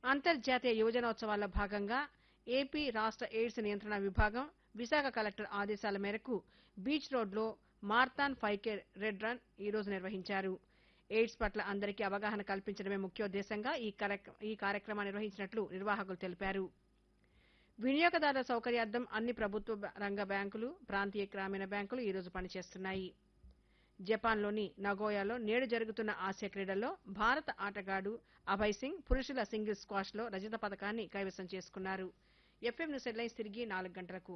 అంతర్జాతీయ యువజనోత్సవాల్లో భాగంగా ఏపీ రాష్ట్ర ఎయిడ్స్ నియంత్రణ విభాగం విశాఖ కలెక్టర్ ఆదేశాల మేరకు బీచ్ రోడ్లో marathon five K red run ఈ రోజు నిర్వహించారు ఎయిడ్స్ పట్ల అందరికీ అవగాహన కల్పించడమే ముఖ్యోద్దేశంగా ఈ కార్యక్ర- ఈ కార్యక్రమాన్ని నిర్వహించినట్లు నిర్వాహకులు తెలిపారు వినియోగదారుల సౌకర్యార్థం అన్ని ప్రభుత్వ బ- రంగ బ్యాంకులు ప్రాంతీయ గ్రామీణ బ్యాంకులు ఈ రోజు పనిచేస్తున్నాయి జపాన్లోని నగోయాలో నేడు జరుగుతున్న ఆసియా క్రీడల్లో భారత ఆటగాడు అభయ్ సింగ్ పురుషుల సింగిల్స్ స్క్వాష్లో రజత పథకాన్ని కైవసం చేసుకున్నారు ఎఫ్ఎం న్యూస్ హెడ్లైన్స్ తిరిగి నాలుగు గంటలకు